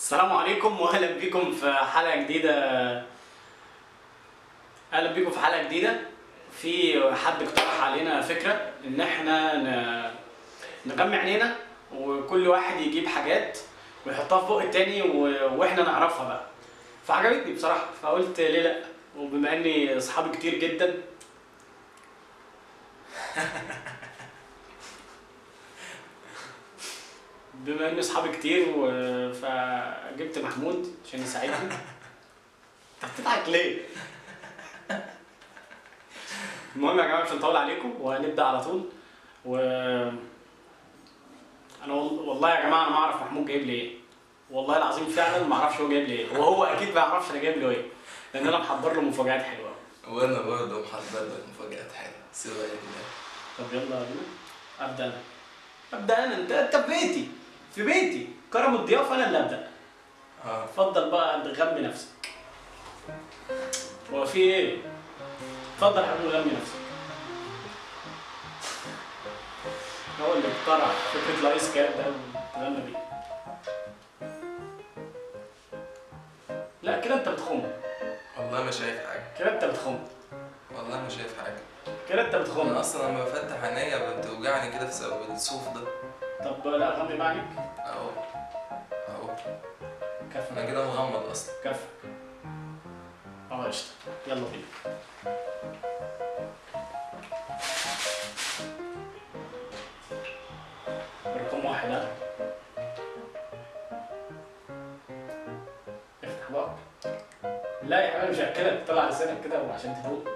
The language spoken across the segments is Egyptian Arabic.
السلام عليكم واهلا بكم في حلقه جديده اهلا بكم في حلقه جديده في حد اقترح علينا فكره ان احنا ن- نغمي عينينا وكل واحد يجيب حاجات ويحطها في بق التاني و- واحنا نعرفها بقى فعجبتني بصراحه فقلت ليه لا وبما اني اصحابي كتير جدا بما اني اصحابي كتير و... فجبت محمود عشان يساعدني انت بتضحك ليه؟ المهم يا جماعه مش هنطول عليكم وهنبدا على طول و انا وال- والله يا جماعه انا ما اعرف محمود جايب لي ايه والله العظيم فعلا ما اعرفش هو جايب لي ايه وهو اكيد ما يعرفش انا جايب له ايه لان انا محضر له مفاجآت حلوه أوي. وانا برضه محضر لك مفاجآت حلوه سيبها لله طب يلا بينا ابدا انا ابدا انا انت انت في بيتي في بيتي كرم الضياف انا اللي ابدا اه اتفضل بقى غمي نفسك هو في ايه اتفضل يا حبيبي غمي نفسك هو اللي اخترع فكره الايس كاب ده وتغنى بيه لا كده انت بتخم والله ما شايف حاجه كده انت بتخم والله ما شايف حاجه كده انت انا بتخم اصلا لما بفتح عينيا بتوجعني كده بسبب الصوف ده طب لا غمي بقى عليك اهو اهو كفى انا كده مغمض اصلا كفى اه قشطة يلا بينا رقم واحد ها افتح بقى لا يا حبيبي مش هاكلك طلع لسانك كده وعشان تفوق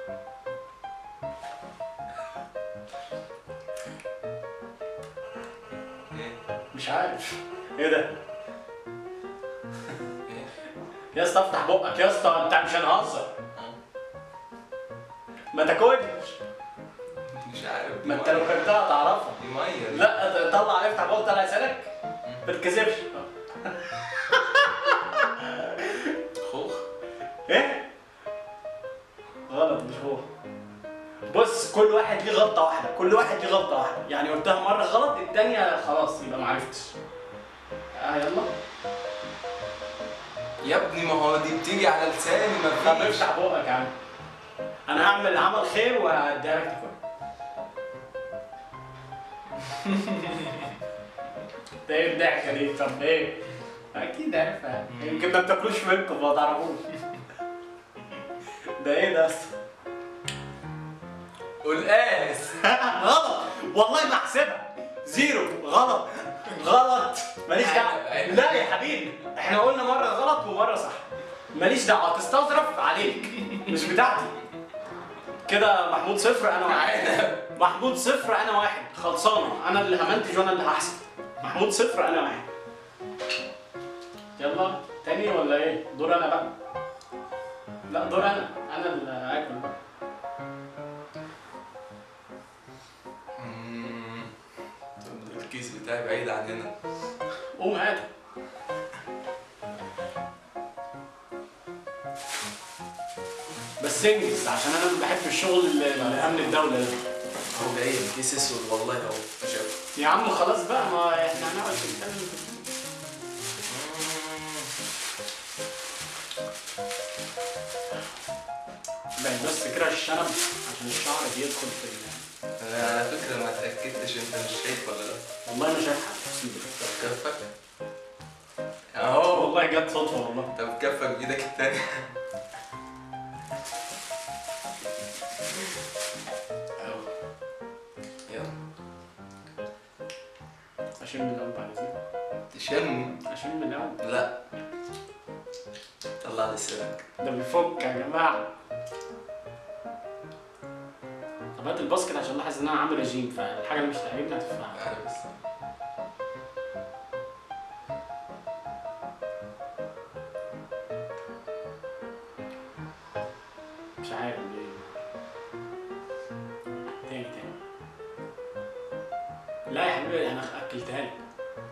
ايه مش عارف ايه ده ايه يا اسطى افتح بقك يا اسطى انت مش هنهزر ما تاكلش مش عارف دي ما انت مية. لو كلتها هتعرفها دي ميه دي. لا طلع افتح بقى طلع لسانك ما تتكسفش خوخ ايه غلط مش هو بص كل واحد ليه غلطه واحده كل واحد ليه غلطه واحده يعني قلتها مره غلط الثانيه خلاص يبقى ما عرفتش اه يلا يا ابني ما هو دي بتيجي على لساني طب ما فيش افتح بقك يا عم انا هعمل عمل خير وهديها لك تاكل ده ايه الضحكه دي طب ايه اكيد عارفها يمكن ما بتاكلوش منكم ما تعرفوش ده ايه ده اصلا قلقاس غلط والله ما احسبها زيرو غلط غلط ماليش دعوه لا يا حبيبي احنا قلنا مره غلط ومره صح ماليش دعوه تستظرف عليك مش بتاعتي كده محمود صفر انا واحد محمود صفر انا واحد خلصانه انا اللي همنتج وانا اللي هحسب محمود صفر انا واحد يلا تاني ولا ايه دور انا بقى لا دور انا انا اللي هاكل بقى مم. طب الكيس بتاعي بعيد عننا قوم هات بس انجز عشان انا ما بحب الشغل ال- الامن الدوله ده هو بعيد كيس اسود والله اهو شايف يا عم خلاص بقى ما احنا هنقعد نتكلم بقى بس كده الشنب عشان الشعر بيدخل في ال- انا على فكره ما اتاكدتش انت مش شايف ولا لا والله ما شايف حاجه اقسم بالله. طب كفك اهو والله جت صدفه والله طب كفك بايدك التانية أهو. يلا اشم من الاول بعد كده تشم اشم من الاول لا طلع لسانك ده بيفك يا جماعه طب هات الباسكت عشان لاحظ ان انا عامل رجيم فالحاجه اللي مش تعجبني هتدفعها تعالى بس مش عارف ليه تاني تاني لا يا حبيبي انا اكلتها لك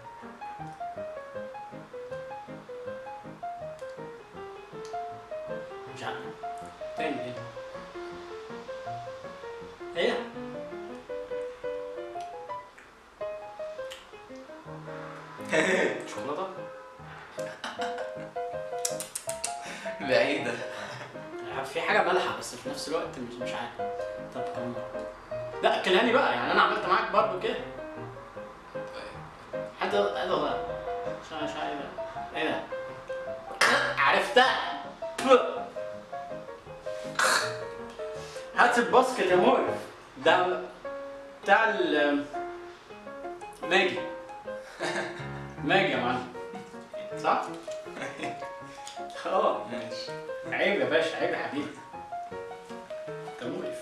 مش عارف تاني تاني ايه شوكولاته بعيدة يعني في حاجه مالحه بس في نفس الوقت مش مش عارف طب كم لا كلاني بقى يعني انا عملت معاك برضو كده طيب حد ايه ده بقى شا شا ايه ده ايه ده عرفتها هات الباسكت يا مقرف ده بتاع ال ماجي ماجي يا معلم صح؟ اه ماشي عيب يا باشا عيب يا حبيبي انت مقرف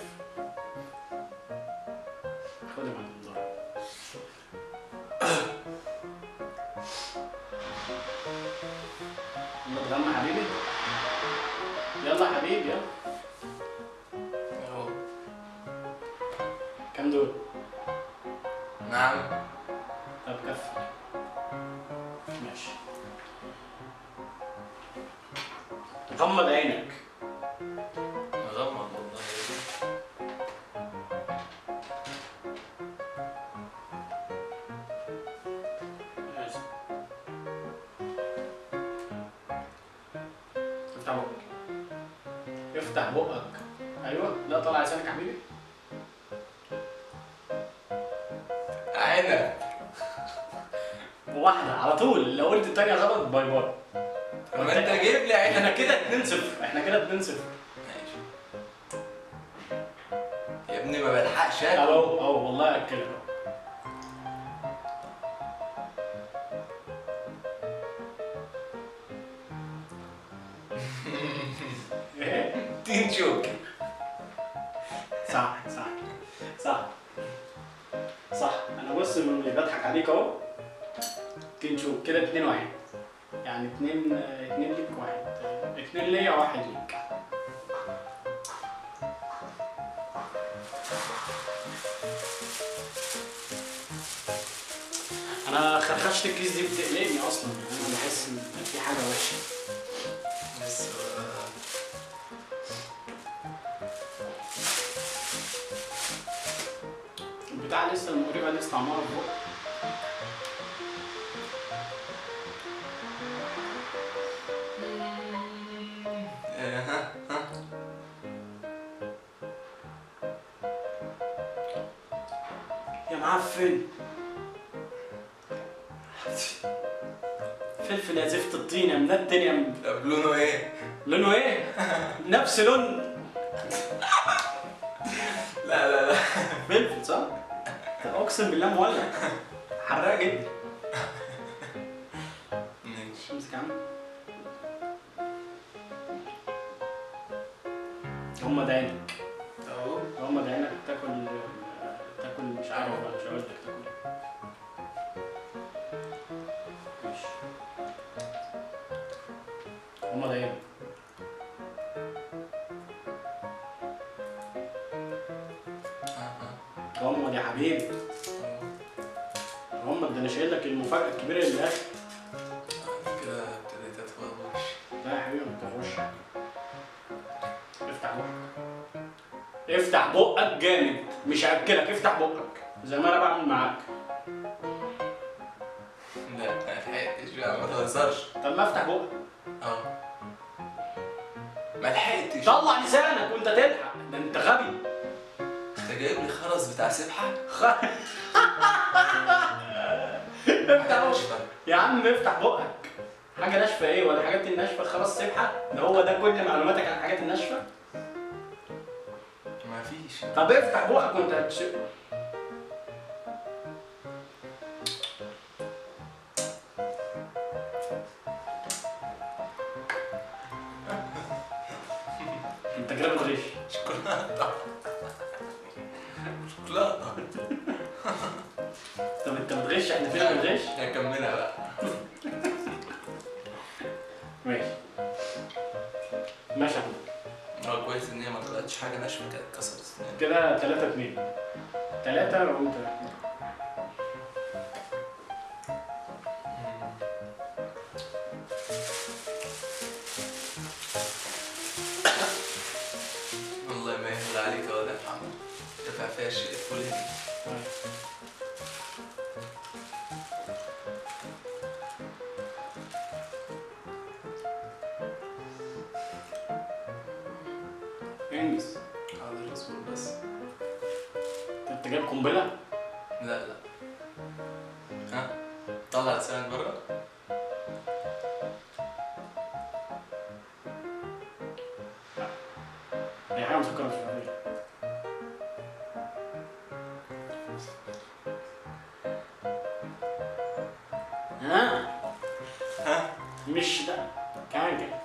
خد يا معلم النظارة. يلا اتغمى حبيبي يلا يا حبيبي يلا اهو كام دول؟ نعم طب كفي ماشي غمض عينك غمض والله ماشي. افتح بقك افتح بقك ايوه لا طلع لسانك يا حبيبي عنب واحدة على طول لو قلت التانية غلط باي باي طب ما انت جايب لي عنب احنا كده 2 0 احنا كده 2 0 ماشي يا ابني ما بلحقش اهو اكل اهو والله اكلك اهو ايه تين شوك صح صح صح صح انا بص مش بضحك عليك اهو تنشوف كده اتنين واحد يعني اتنين اتنين ليك واحد اتنين ليا واحد ليك انا خرخشت الكيس دي بتقلقني اصلا يعني انا بحس ان في حاجه وحشه بس آه، البتاع لسه المقربه لسه طعمها في بقي آه، ها ها يا معفن فلفل يا زفت الطين يا منتن يا م- طب لونه ايه؟ لونه ايه؟ نفس لون لا لا لا فلفل صح؟ اقسم بالله مولع حراق جدا ماشي امسك يا عم هم ده عينك اهو هم ده عينك تاكل تاكل مش عارف بقى مش هقول لك تاكل ايه ماشي هم ده عينك آه، غمض يا حبيبي آه. غمض ده انا شايل لك المفاجأة الكبيرة اللي الاخر أنا كده ابتديت اتفرج لا يا حبيبي ما تخش افتح بقك افتح بقك جامد مش هاكلك افتح بقك زي ما انا بعمل معاك لا ما لحقتش بقى ما تهزرش طب ما افتح بقك اه ما لحقتش طلع لسانك وانت تلحق ده انت غبي انت جايب لي خرز بتاع سبحه خ... افتح بقك ناشفه يا عم افتح بقك حاجة ناشفة ايه ولا الحاجات الناشفة خلاص سبحة ده هو ده كل معلوماتك عن الحاجات الناشفة ما فيش طب افتح بقك وانت هتش... انت كده بتغش شوكولاته شوكولاته طب انت بتغش احنا فين بنغش هكملها بقى ماشي ماشي يا حبيبي. هو كويس ان هي ما طلعتش حاجه ناشفه كانت اتكسرت اسناني كده 3 2 3 وانت والله ما يهمل عليك ولا يا محمد دفع فيها الشيء الفلاني انجز حاضر اصبر بس انت جايب قنبله لا لا ها طلع لسانك برا هي حاجه مسكره مش عارف ها ها مش ده كمان كده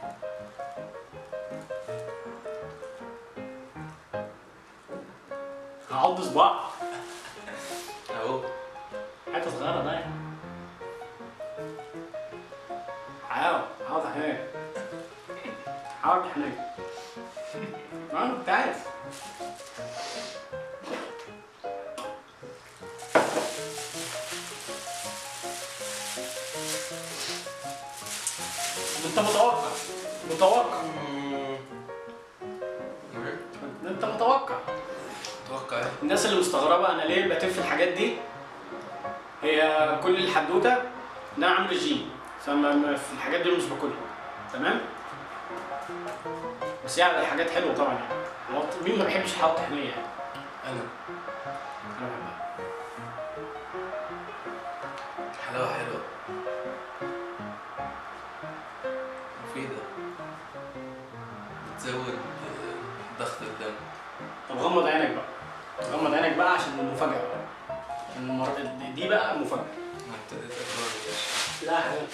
هعض صباع اهو حته صغيره ده يعني. حاول حاول حنين حاول حنين ما انت عارف انت متوقع متوقع انت متوقع اتوقع ايه الناس اللي مستغربه انا ليه بتف الحاجات دي هي كل الحدوته ان انا عامل رجيم فما في الحاجات دي مش باكلها تمام بس يعني الحاجات حلوه طبعا يعني هو مين ما بيحبش الحلاوه الطحينيه يعني انا انا بحبها حلاوة حلوة مفيدة بتزود آه، ضغط الدم طب غمض عينك بقى غمض عينك بقى عشان المفاجاه بقى عشان المره دي بقى مفاجاه انا ابتديت اكبر لا يا حبيبي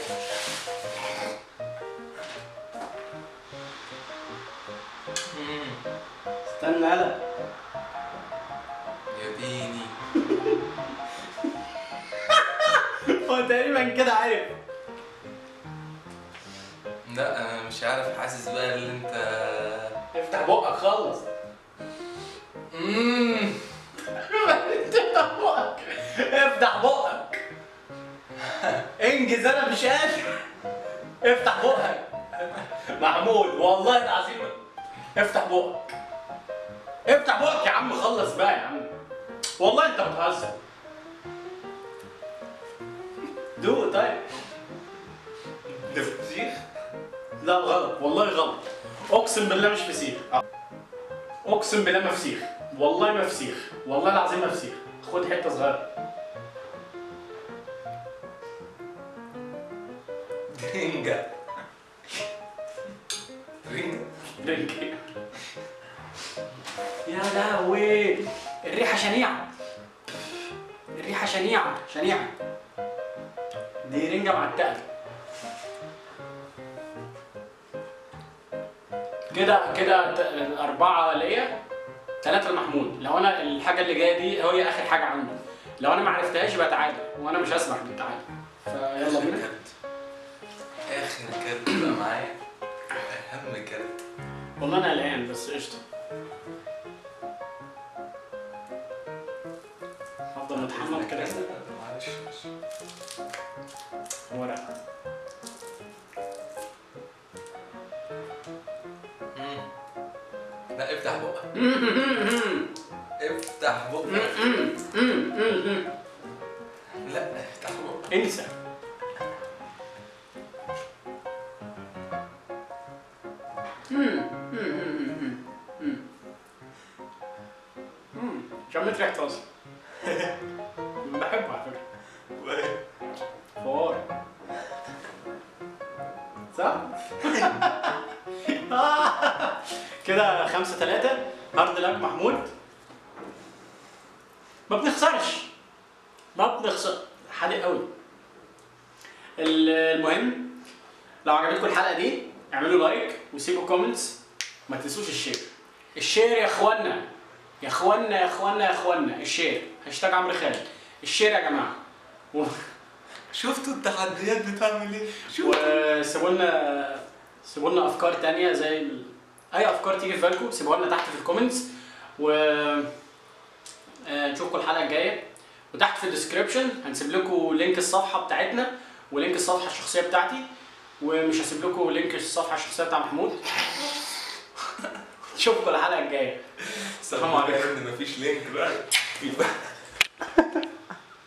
استنى هلا يا ديني هو تقريبا كده عارف لا انا مش عارف حاسس بقى اللي انت افتح بقك خلص مم. افتح بقك افتح بقك انجز انا مش قادر افتح بقك محمود والله العظيم افتح بقك افتح بقك يا عم خلص بقى يا عم والله انت بتهزر دوق طيب ده فسيخ لا غلط والله غلط اقسم بالله مش فسيخ اقسم بالله ما فسيخ والله ما فسيخ والله العظيم ما فسيخ خد حته صغيره رنجة رنجة رنجة. يا لهوي الريحه شنيعه الريحه شنيعه شنيعه دي رنجه معتقه كده كده ت- أربعة ليا ثلاثة لمحمود لو أنا الحاجة اللي جاية دي هي آخر حاجة عنده لو أنا ما عرفتهاش يبقى تعادل وأنا مش هسمح بالتعادل فيلا بينا كارت اخر كارت بقى معايا اهم كارت والله أنا قلقان بس قشطة هفضل متحمل كده كده معلش معلش. ورقة مم. لا افتح بقك افتح بقك لا افتح بقك انسى شميت ريحته اصلا بحبه على فكره فوار صح؟ كده خمسة ثلاثة هارد لك محمود ما بنخسرش ما بنخسر حادق قوي ال- المهم لو عجبتكم الحلقة دي اعملوا لايك وسيبوا كومنتس ما تنسوش الشير الشير يا اخوانا يا اخوانا يا اخوانا يا اخوانا الشير هاشتاج عمرو خالد الشير يا جماعة و... شفتوا التحديات بتعمل ايه؟ شوفوا وسيبوا لنا سيبوا لنا افكار تانية زي ال... اي افكار تيجي في بالكم سيبوها لنا تحت في الكومنتس و آه، نشوفكم الحلقه الجايه وتحت في الديسكربشن هنسيب لكم لينك الصفحه بتاعتنا ولينك الصفحه الشخصيه بتاعتي ومش هسيب لكم لينك الصفحه الشخصيه بتاع محمود نشوفكم الحلقه الجايه السلام عليكم ان مفيش لينك بقى يبقى